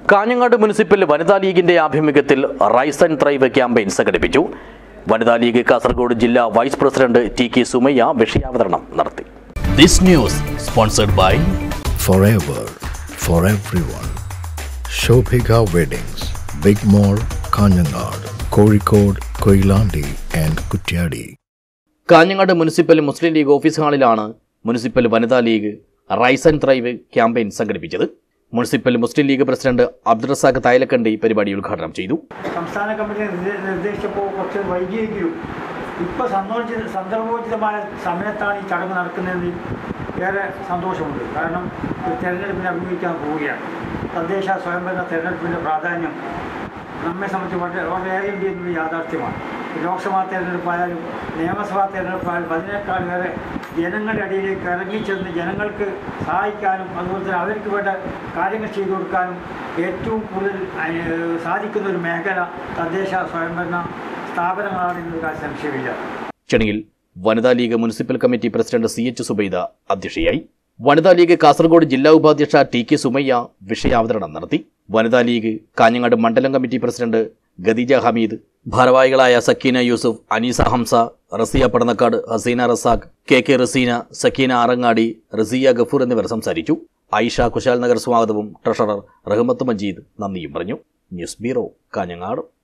Kanhangad municipal വനിതാ ലീഗിന്റെ ആഭിമുഖ്യത്തിൽ റൈസ് ആൻഡ് ത്രൈവ് ക്യാമ്പയിൻ സംഘടിപ്പിച്ചു വനിതാ ലീഗ് കാസർഗോഡ് ജില്ലാ vice president T K Sumayya വിഷയാവതരണം നടത്തി this news sponsored by forever for everyone. Shobhika Weddings, Big Mall, Kanyanad, Kozhikode, Koilandi and Kutyadi. Kanhangad municipal Muslim League office ഹാളിലാണ് municipal Vanitha League rise and thrive campaign സംഘടിപ്പിച്ചത് municipal Muslim League president Abdul Razak Thayalakandi പരിപാടി ഉദ്ഘാടനം ചെയ്തു സംസ്ഥാന കമ്മിറ്റി നിർദ്ദേ- നിർദ്ദേശിച്ചപ്പോൾ കുറച്ച് വൈകിയെങ്കിലും ഇപ്പോൾ സന്തോഷ സന്ദർഭോചിതമായ സമയത്താണ് ഈ ചടങ്ങ് നടക്കുന്നതിൽ ഏറെ സന്തോഷമുണ്ട് കാരണം ഒരു തെരഞ്ഞെടുപ്പിനെ അഭിമുഖീകരിക്കാൻ പോവുകയാണ് തദ്ദേശ സ്വയംഭരണ തെരഞ്ഞെടുപ്പിൻ്റെ പ്രാധാന്യം നമ്മെ സംബന്ധിച്ച് വളരെ വളരെയേറെ ഉണ്ട് എന്നൊരു യാഥാർത്ഥ്യമാണ് ലോക്സഭാ തെരഞ്ഞെടുപ്പായാലും നിയമസഭാ തെരഞ്ഞെടുപ്പായാലും അതിനേക്കാൾ ഏറെ ജനങ്ങളുടെ ഇടയിലേക്ക് ഇറങ്ങിച്ചെന്ന് ജനങ്ങൾക്ക് സഹായിക്കാനും അതുപോലെ തന്നെ അവർക്ക് വേണ്ട കാര്യങ്ങൾ ചെയ്തു കൊടുക്കാനും ഏറ്റവും കൂടുതൽ അഹ്, സാധിക്കുന്ന ഒരു മേഖല തദ്ദേശ സ്വയംഭരണ സ്ഥാപനങ്ങളാണ് എന്നൊരു കാര്യം സംശയമില്ല ചടങ്ങിൽ Vanitha League municipal committee president C H Zubaida അധ്യക്ഷയായി വനിതാ ലീഗ് കാസർഗോഡ് ജില്ലാ ഉപാധ്യക്ഷ ടി കെ സുമയ്യ വിഷയാവതരണം നടത്തി വനിതാ ലീഗ് കാഞ്ഞങ്ങാട് മണ്ഡലം കമ്മിറ്റി പ്രസിഡന്റ് ഖദീജ ഹമീദ് ഭാരവാഹികളായ സക്കീന യൂസുഫ് അനീസ ഹംസ റസിയ പടന്നക്കാട് ഹസീന റസാഖ് കെ കെ റസീന സക്കീന ആറങ്ങാടി റസിയ ഗഫൂർ എന്നിവർ സംസാരിച്ചു ഐഷ കുശാൽ നഗർ സ്വാഗതവും ട്രഷറർ റഹ്മത്ത് മജീദ് നന്ദിയും പറഞ്ഞു ന്യൂസ് ബ്യൂറോ കാഞ്ഞങ്ങാട്